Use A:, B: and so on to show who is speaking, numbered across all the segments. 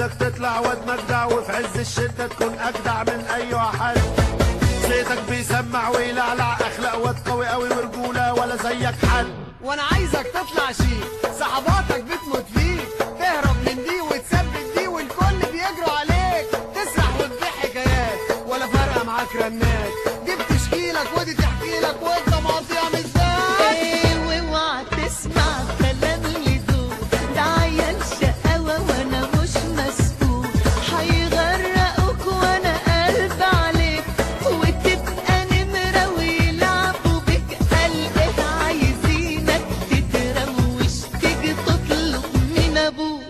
A: بدك تطلع واد مجدع وفي عز الشدة تكون أجدع من أي واحد صيتك بيسمع ويلعلع أخلاق واد قوي قوي ورجولة ولا زيك حد
B: وانا عايزك تطلع شيك صحباتك بتموت فيك تهرب من دي وتثبت دي والكل بيجروا عليك تسرح وتبيع حكايات ولا فارقه معاك رنات دي بتشكيلك ودي تحكي لك وانت مقاطيع مش ذات
C: ايه واوعى تسمع كلام يدوب ده عيال شقاوة وانا مش مسؤول هيغرقوك وانا قلب عليك وتبقى نمرة ويلعبوا بك قلقك عايزينك تتروش تيجي تطلب من ابوك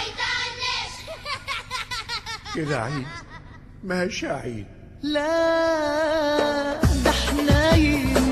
A: كده عيد ماشي عيد
C: لا ده احنا